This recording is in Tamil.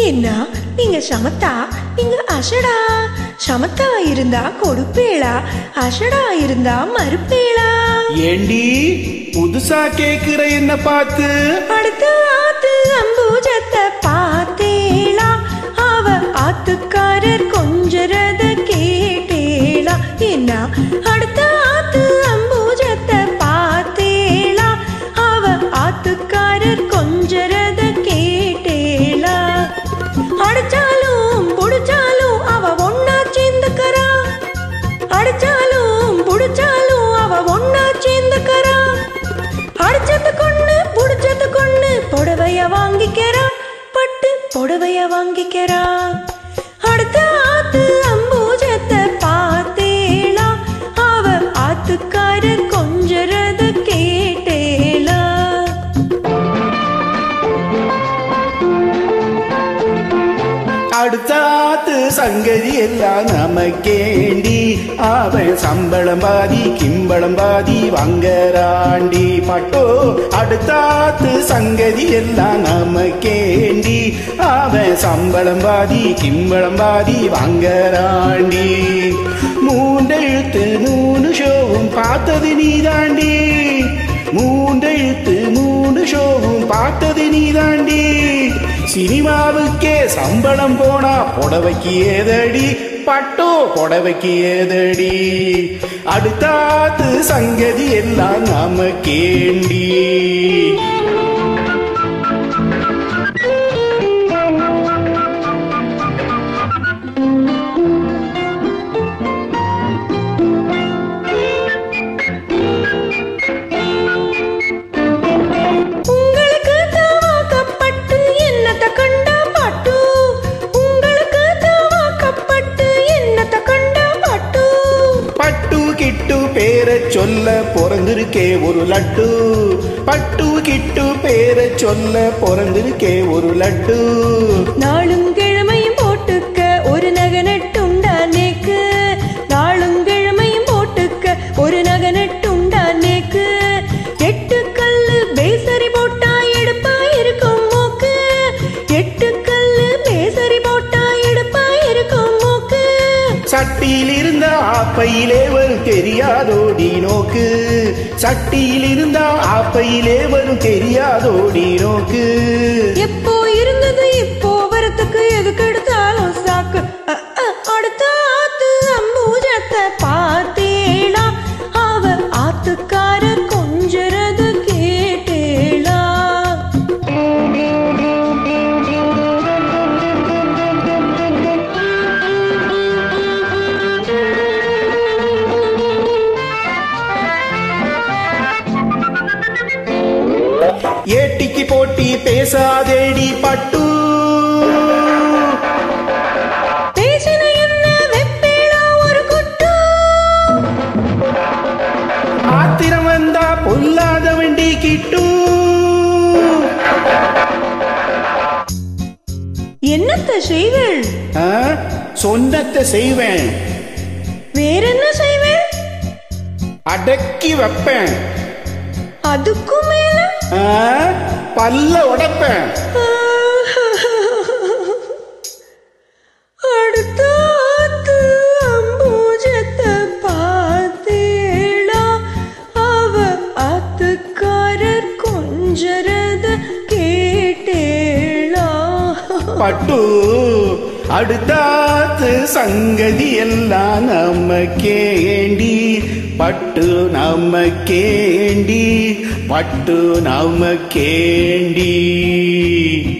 என்ன நீங்க சமத்தா நீங்க அஷடா சமத்தா இருந்தா கொடுப்பேளா அஷடா இருந்தா மறுப்பேளா ஏண்டி புதுசா கேக்குற என்ன பார்த்து அடுத்த ஆத்து அம்பூஜத்தை பார்த்தேளா அவ ஆத்துக்காரர் கொஞ்சரத கேட்டேளா என்ன அடுத்த ஆத்து அம்பூஜத்தை பார்த்தேளா அவ ஆத்துக்காரர் கொஞ்சரத கேட்டேளா அடிச்சாலும் புடிச்சாலும் அவ ஒன்னா சேர்ந்துக்கறா அடிச்சாலும் புடிச்சாலும் அவ ஒன்னா சேர்ந்துக்கறா அடிச்சது கொண்டு புடிச்சது கொண்டு புடவைய வாங்கிக்கிறா பட்டு புடவைய வாங்கிக்கிறா அடுத்த ஆத்து அம்பூஜத்தை பார்த்தேளா அவ ஆத்துக்காரர் கொஞ்சரத கேட்டேளா அடுத்தாத்து சங்கதி எல்லாம் நமக்கேண்டி அவன் சம்பளம் பாதி கிம்பளம் பாதி வாங்கறாண்டி பட்டோ அடுத்தாத்து சங்கதி எல்லாம் நமக்கேண்டி அவன் சம்பளம் பாதி கிம்பளம் பாதி வாங்கறாண்டி மூன்றெழுத்து மூணு ஷோவும் பார்த்தது நீதாண்டி மூன்றெழுத்து மூணு ஷோவும் பார்த்தது நீதாண்டி சினிமாவுக்கே சம்பளம் போனா புடவைக்கு ஏதடி பட்டோ புடவைக்கு ஏதடி அடுத்தாத்து சங்கதி எல்லாம் நமக்கேண்டி உங்களுக்கு தாவாக்கப்பட்டு என்னத்த கண்டா பாட்டு உங்களுக்கு தாவாக்கப்பட்டு என்னத்த கண்டா பாட்டு பட்டு கிட்டு பேரை சொல்ல பிறந்திருக்கே ஒரு லட்டு பட்டு கிட்டு பேரை சொல்ல பிறந்திருக்கே ஒரு லட்டு நாளும் கிழமையும் போட்டுக்க ஒரு நகனட்டுண்டா நேக்கு நாளும் கிழமையும் போட்டுக்க ஒரு நகனட்டுண்டா நேக்கு எட்டு கல்லு பேசரி போட்டா எடுப்பா இருக்கும் மூக்கு எட்டு கல்லு பேசரி போட்டா எடுப்பா இருக்கும் மூக்கு சட்டியில் இருந்த ஆப்பையிலே வரும் தெரியாதோடி நோக்கு சட்டியில் இருந்த ஆப்பையிலே வரும் தெரியாதோடி நோக்கு எப்போ இருந்தது இப்போ வரத்துக்கு எதுக்கு எடுத்தாலும் சாக்கு அ, அ, அடுத்த ஆத்து அம்பூஜத்தை பார்த்தேளா அவ ஆத்துக்காரர் கொஞ்சரது கேட்டேளா ஏட்டிக்கு போட்டி பேசாதேடி பட்டு பேசின என்ன வெப்பேளா ஒரு குட்டு ஆத்திரம் வந்தா பொல்லாத வண்டி கிட்டு என்னத்த செய்வேள் ஆ, சொன்னத்தை செய்வேன் வேறென்ன செய்வேள் அடக்கி வைப்பேன் அதுக்கும் மேல ஆ, பல்ல உடைப்பேன் அடுத்த ஆத்து அம்பூஜத்தை பார்த்தேளா அவ ஆத்துக்காரர் கொஞ்சரத கேட்டேளா பட்டு அடுத்தாத்து சங்கதி எல்லாம் நமக்கேண்டி பட்டு நமக்கேண்டி பட்டு நமக்கேண்டி